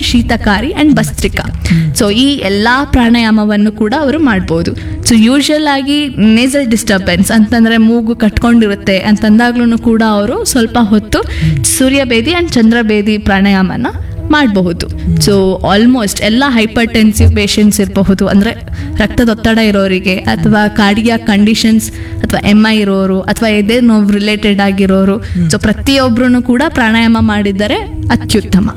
ಶೀತಕಾರಿ and bhastrika so ಈ ಎಲ್ಲಾ ಪ್ರಾಣಾಯಾಮವನ್ನು ಕೂಡ ಅವರು ಮಾಡ್ಬೋದು ಸೊ ಯೂಶಲ್ ಆಗಿ ನೇಸಲ್ ಡಿಸ್ಟರ್ಬೆನ್ಸ್ ಅಂತಂದ್ರೆ ಮೂಗು ಕಟ್ಕೊಂಡಿರುತ್ತೆ ಅಂತಂದಾಗ್ಲೂ ಕೂಡ ಅವರು ಸ್ವಲ್ಪ ಹೊತ್ತು ಸೂರ್ಯಬೇದಿ ಅಂಡ್ ಚಂದ್ರಬೇದಿ ಪ್ರಾಣಾಯಾಮನ ಮಾಡಬಹುದು ಸೊ ಆಲ್ಮೋಸ್ಟ್ ಎಲ್ಲ ಹೈಪರ್ ಟೆನ್ಸಿವ್ ಪೇಷಂಟ್ಸ್ ಇರಬಹುದು ಅಂದರೆ ರಕ್ತದೊತ್ತಡ ಇರೋರಿಗೆ ಅಥವಾ ಕಾರ್ಡಿಯಾ ಕಂಡೀಷನ್ಸ್ ಅಥವಾ ಎಮ್ ಐ ಇರೋರು ಅಥವಾ ಎದೆ ನೋವು ರಿಲೇಟೆಡ್ ಆಗಿರೋರು ಸೊ ಪ್ರತಿಯೊಬ್ಬರೂ ಕೂಡ ಪ್ರಾಣಾಯಾಮ ಮಾಡಿದರೆ ಅತ್ಯುತ್ತಮ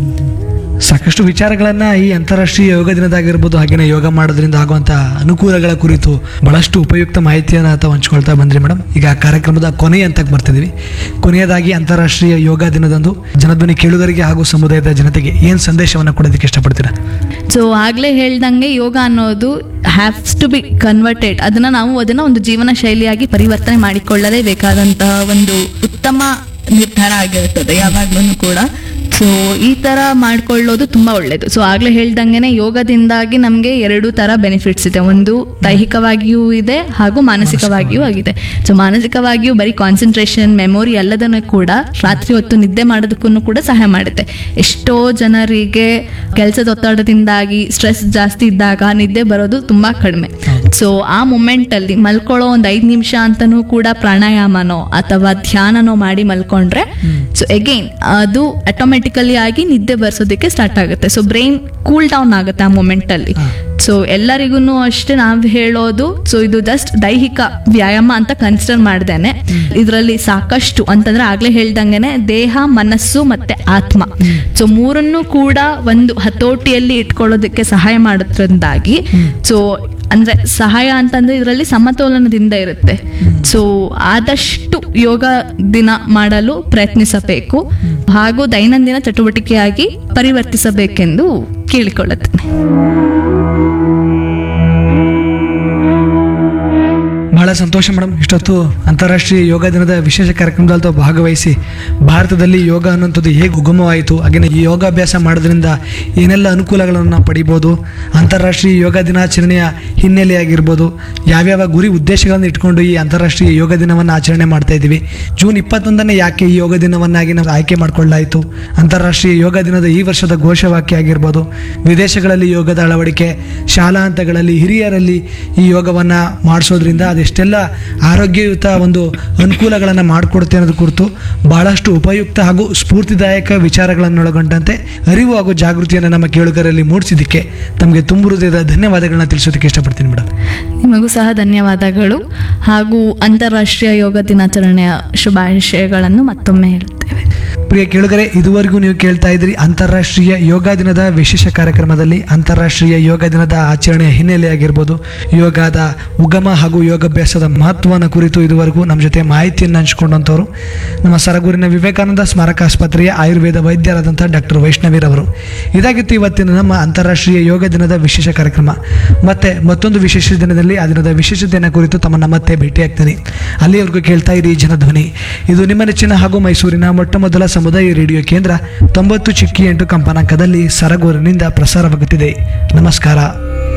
ಸಾಕಷ್ಟು ವಿಚಾರಗಳನ್ನ ಈ ಅಂತಾರಾಷ್ಟ್ರೀಯ ಯೋಗ ದಿನದಾಗಿರ್ಬೋದು ಹಾಗೆಯೇ ಯೋಗ ಮಾಡೋದ್ರಿಂದ ಆಗುವಂಥ ಅನುಕೂಲಗಳ ಕುರಿತು ಬಹಳಷ್ಟು ಉಪಯುಕ್ತ ಮಾಹಿತಿಯನ್ನು ತಾವು ಹಂಚ್ಕೊಳ್ತಾ ಬಂದ್ರಿ ಮೇಡಮ್ ಈಗ ಕಾರ್ಯಕ್ರಮದ ಕೊನೆಯ ಹಂತಕ್ಕೆ ಬರ್ತಿದ್ದೀವಿ ಕೊನೆಯದಾಗಿ ಅಂತಾರಾಷ್ಟ್ರೀಯ ಯೋಗ ದಿನದಂದು ಜನಧ್ವನಿ ಕೇಳುಗರಿಗೆ ಹಾಗೂ ಸಮುದಾಯದ ಜನತೆಗೆ ಏನು ಸಂದೇಶವನ್ನು ಕೊಡೋದಕ್ಕೆ ಇಷ್ಟಪಡ್ತೀರಾ ಸೊ ಆಗ್ಲೇ ಹೇಳ್ದಂಗೆ ಯೋಗ ಅನ್ನೋದು ಹ್ಯಾವ್ಸ್ ಟು ಬಿ ಕನ್ವರ್ಟೆಡ್ ಅದನ್ನ ನಾವು ಅದನ್ನ ಒಂದು ಜೀವನ ಶೈಲಿಯಾಗಿ ಪರಿವರ್ತನೆ ಮಾಡಿಕೊಳ್ಳಲೇಬೇಕಾದಂತಹ ಒಂದು ಉತ್ತಮ ನಿರ್ಧಾರ ಆಗಿರುತ್ತದೆ ಯಾವಾಗ್ಲೂ ಕೂಡ ಸೊ ಈ ತರ ಮಾಡ್ಕೊಳ್ಳೋದು ತುಂಬಾ ಒಳ್ಳೇದು ಸೊ ಆಗ್ಲೇ ಹೇಳ್ದಂಗೆನೆ ಯೋಗದಿಂದಾಗಿ ನಮಗೆ ಎರಡು ತರ ಬೆನಿಫಿಟ್ಸ್ ಇದೆ ಒಂದು ದೈಹಿಕವಾಗಿಯೂ ಇದೆ ಹಾಗೂ ಮಾನಸಿಕವಾಗಿಯೂ ಆಗಿದೆ ಸೊ ಮಾನಸಿಕವಾಗಿಯೂ ಬರೀ ಕಾನ್ಸಂಟ್ರೇಷನ್ ಮೆಮೊರಿ ಎಲ್ಲದನ್ನು ಕೂಡ ರಾತ್ರಿ ಹೊತ್ತು ನಿದ್ದೆ ಮಾಡೋದಕ್ಕೂ ಕೂಡ ಸಹಾಯ ಮಾಡುತ್ತೆ ಎಷ್ಟೋ ಜನರಿಗೆ ಕೆಲಸದ ಒತ್ತಡದಿಂದಾಗಿ ಸ್ಟ್ರೆಸ್ ಜಾಸ್ತಿ ಇದ್ದಾಗ ನಿದ್ದೆ ಬರೋದು ತುಂಬಾ ಕಡಿಮೆ ಸೊ ಆ ಮೂಮೆಂಟ್ ಅಲ್ಲಿ ಮಲ್ಕೊಳ್ಳೋ ಒಂದು ಐದು ನಿಮಿಷ ಅಂತನೂ ಕೂಡ ಪ್ರಾಣಾಯಾಮನೋ ಅಥವಾ ಧ್ಯಾನನೋ ಮಾಡಿ ಮಲ್ಕೊಂಡ್ರೆ ಸೊ ಎಗೈನ್ ಅದು ಆಟೋಮೆಟಿಕಲಿ ಆಗಿ ನಿದ್ದೆ ಬರ್ಸೋದಕ್ಕೆ ಸ್ಟಾರ್ಟ್ ಆಗುತ್ತೆ ಸೊ ಬ್ರೈನ್ ಕೂಲ್ ಡೌನ್ ಆಗುತ್ತೆ ಆ ಮೂಮೆಂಟ್ ಅಲ್ಲಿ ಸೊ ಎಲ್ಲರಿಗೂ ಅಷ್ಟೇ ನಾವು ಹೇಳೋದು ಸೊ ಇದು ಜಸ್ಟ್ ದೈಹಿಕ ವ್ಯಾಯಾಮ ಅಂತ ಕನ್ಸಿಡರ್ ಮಾಡ್ದೇನೆ ಇದರಲ್ಲಿ ಸಾಕಷ್ಟು ಅಂತಂದ್ರೆ ಆಗ್ಲೇ ಹೇಳ್ದಂಗೆನೆ ದೇಹ ಮನಸ್ಸು ಮತ್ತೆ ಆತ್ಮ ಸೊ ಮೂರನ್ನು ಕೂಡ ಒಂದು ಹತೋಟಿಯಲ್ಲಿ ಇಟ್ಕೊಳ್ಳೋದಕ್ಕೆ ಸಹಾಯ ಮಾಡೋದ್ರಿಂದಾಗಿ ಸೊ ಅಂದ್ರೆ ಸಹಾಯ ಅಂತಂದ್ರೆ ಇದರಲ್ಲಿ ಸಮತೋಲನದಿಂದ ಇರುತ್ತೆ ಸೊ ಆದಷ್ಟು ಯೋಗ ದಿನ ಮಾಡಲು ಪ್ರಯತ್ನಿಸಬೇಕು ಹಾಗೂ ದೈನಂದಿನ ಚಟುವಟಿಕೆಯಾಗಿ ಪರಿವರ್ತಿಸಬೇಕೆಂದು ಕೇಳಿಕೊಳ್ಳುತ್ತೇನೆ ಬಹಳ ಸಂತೋಷ ಮೇಡಮ್ ಇಷ್ಟೊತ್ತು ಅಂತಾರಾಷ್ಟ್ರೀಯ ಯೋಗ ದಿನದ ವಿಶೇಷ ಕಾರ್ಯಕ್ರಮದಲ್ಲಿ ತಾವು ಭಾಗವಹಿಸಿ ಭಾರತದಲ್ಲಿ ಯೋಗ ಅನ್ನುವಂಥದ್ದು ಹೇಗೆ ಉಗಮವಾಯಿತು ಹಾಗೆಯೇ ಈ ಯೋಗಾಭ್ಯಾಸ ಮಾಡೋದ್ರಿಂದ ಏನೆಲ್ಲ ಅನುಕೂಲಗಳನ್ನು ನಾವು ಪಡಿಬೋದು ಅಂತಾರಾಷ್ಟ್ರೀಯ ಯೋಗ ದಿನಾಚರಣೆಯ ಹಿನ್ನೆಲೆಯಾಗಿರ್ಬೋದು ಯಾವ್ಯಾವ ಗುರಿ ಉದ್ದೇಶಗಳನ್ನು ಇಟ್ಕೊಂಡು ಈ ಅಂತಾರಾಷ್ಟ್ರೀಯ ಯೋಗ ದಿನವನ್ನು ಆಚರಣೆ ಮಾಡ್ತಾ ಇದ್ದೀವಿ ಜೂನ್ ಇಪ್ಪತ್ತೊಂದನೇ ಯಾಕೆ ಈ ಯೋಗ ದಿನವನ್ನಾಗಿ ನಾವು ಆಯ್ಕೆ ಮಾಡಿಕೊಳ್ಳಾಯಿತು ಅಂತಾರಾಷ್ಟ್ರೀಯ ಯೋಗ ದಿನದ ಈ ವರ್ಷದ ಘೋಷವಾಕ್ಯ ಆಗಿರ್ಬೋದು ವಿದೇಶಗಳಲ್ಲಿ ಯೋಗದ ಅಳವಡಿಕೆ ಶಾಲಾ ಹಂತಗಳಲ್ಲಿ ಹಿರಿಯರಲ್ಲಿ ಈ ಯೋಗವನ್ನು ಮಾಡಿಸೋದ್ರಿಂದ ಅದೆಷ್ಟೆಲ್ಲ ಆರೋಗ್ಯಯುತ ಒಂದು ಅನುಕೂಲಗಳನ್ನು ಮಾಡಿಕೊಡುತ್ತೆ ಅನ್ನೋದು ಕುರಿತು ಬಹಳಷ್ಟು ಉಪಯುಕ್ತ ಹಾಗೂ ಸ್ಫೂರ್ತಿದಾಯಕ ವಿಚಾರಗಳನ್ನು ಒಳಗೊಂಡಂತೆ ಅರಿವು ಹಾಗೂ ಜಾಗೃತಿಯನ್ನು ನಮ್ಮ ಕೇಳುಗರಲ್ಲಿ ಮೂಡಿಸಿದ್ದಕ್ಕೆ ತಮಗೆ ತುಂಬ ಹೃದಯದ ಧನ್ಯವಾದಗಳನ್ನ ತಿಳಿಸೋದಕ್ಕೆ ಇಷ್ಟಪಡ್ತೀನಿ ಮೇಡಮ್ ನಿಮಗೂ ಸಹ ಧನ್ಯವಾದಗಳು ಹಾಗೂ ಅಂತಾರಾಷ್ಟ್ರೀಯ ಯೋಗ ದಿನಾಚರಣೆಯ ಶುಭಾಶಯಗಳನ್ನು ಮತ್ತೊಮ್ಮೆ ಹೇಳುತ್ತೇವೆ ಪ್ರಿಯ ಕೇಳುಗರೆ ಇದುವರೆಗೂ ನೀವು ಕೇಳ್ತಾ ಇದ್ರಿ ಅಂತಾರಾಷ್ಟ್ರೀಯ ಯೋಗ ದಿನದ ವಿಶೇಷ ಕಾರ್ಯಕ್ರಮದಲ್ಲಿ ಅಂತಾರಾಷ್ಟ್ರೀಯ ಯೋಗ ದಿನದ ಆಚರಣೆಯ ಹಿನ್ನೆಲೆಯಾಗಿರ್ಬೋದು ಯೋಗದ ಉಗಮ ಹಾಗೂ ಯೋಗಾಭ್ಯಾಸದ ಮಹತ್ವನ ಕುರಿತು ಇದುವರೆಗೂ ನಮ್ಮ ಜೊತೆ ಮಾಹಿತಿಯನ್ನು ಹಂಚಿಕೊಂಡಂಥವ್ರು ನಮ್ಮ ಸರಗೂರಿನ ವಿವೇಕಾನಂದ ಸ್ಮಾರಕ ಆಸ್ಪತ್ರೆಯ ಆಯುರ್ವೇದ ವೈದ್ಯರಾದಂಥ ಡಾಕ್ಟರ್ ವೈಷ್ಣವಿರವರು ಇದಾಗಿತ್ತು ಇವತ್ತಿನ ನಮ್ಮ ಅಂತಾರಾಷ್ಟ್ರೀಯ ಯೋಗ ದಿನದ ವಿಶೇಷ ಕಾರ್ಯಕ್ರಮ ಮತ್ತೆ ಮತ್ತೊಂದು ವಿಶೇಷ ದಿನದಲ್ಲಿ ಆ ದಿನದ ವಿಶೇಷತೆಯನ್ನು ಕುರಿತು ತಮ್ಮನ್ನ ಮತ್ತೆ ಭೇಟಿಯಾಗ್ತೀನಿ ಅಲ್ಲಿಯವರೆಗೂ ಕೇಳ್ತಾ ಇರಿ ಜನಧ್ವನಿ ಇದು ನಿಮ್ಮ ನೆಚ್ಚಿನ ಹಾಗೂ ಮೈಸೂರಿನ ಮೊಟ್ಟ ಮೊದಲ ಸಮುದಾಯ ರೇಡಿಯೋ ಕೇಂದ್ರ ತೊಂಬತ್ತು ಚಿಕ್ಕಿ ಎಂಟು ಕಂಪನಾಂಕದಲ್ಲಿ ಸರಗೂರಿನಿಂದ ಪ್ರಸಾರವಾಗುತ್ತಿದೆ ನಮಸ್ಕಾರ